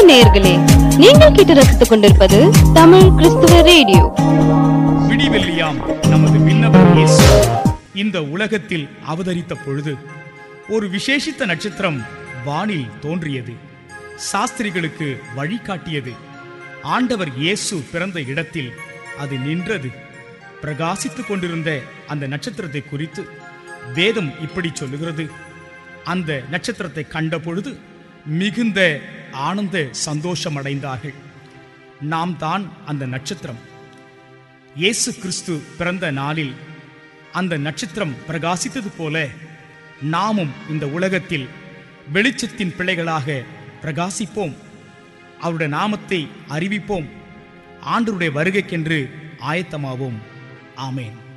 நேயர்களே நீங்கள் கேட்டு ரசித்துக் கொண்டிருப்பது தமிழ் கிறிஸ்துவ ரேடியோ விடிவெள்ளியாம் நமது விண்ணவர் இயேசு இந்த உலகத்தில் அவதரித்த பொழுது ஒரு விசேஷித்த நட்சத்திரம் வானில் தோன்றியது சாஸ்திரிகளுக்கு வழிகாட்டியது ஆண்டவர் இயேசு பிறந்த இடத்தில் அது நின்றது பிரகாசித்துக் கொண்டிருந்த அந்த நட்சத்திரத்தை குறித்து வேதம் இப்படி சொல்லுகிறது அந்த நட்சத்திரத்தை கண்ட பொழுது மிகுந்த ஆனந்த சந்தோஷம் அடைந்தார்கள் நாம் தான் அந்த நட்சத்திரம் இயேசு கிறிஸ்து பிறந்த நாளில் அந்த நட்சத்திரம் பிரகாசித்தது போல நாமும் இந்த உலகத்தில் வெளிச்சத்தின் பிள்ளைகளாக பிரகாசிப்போம் அவருடைய நாமத்தை அறிவிப்போம் ஆண்டருடைய வருகைக்கென்று ஆயத்தமாவோம் ஆமேன்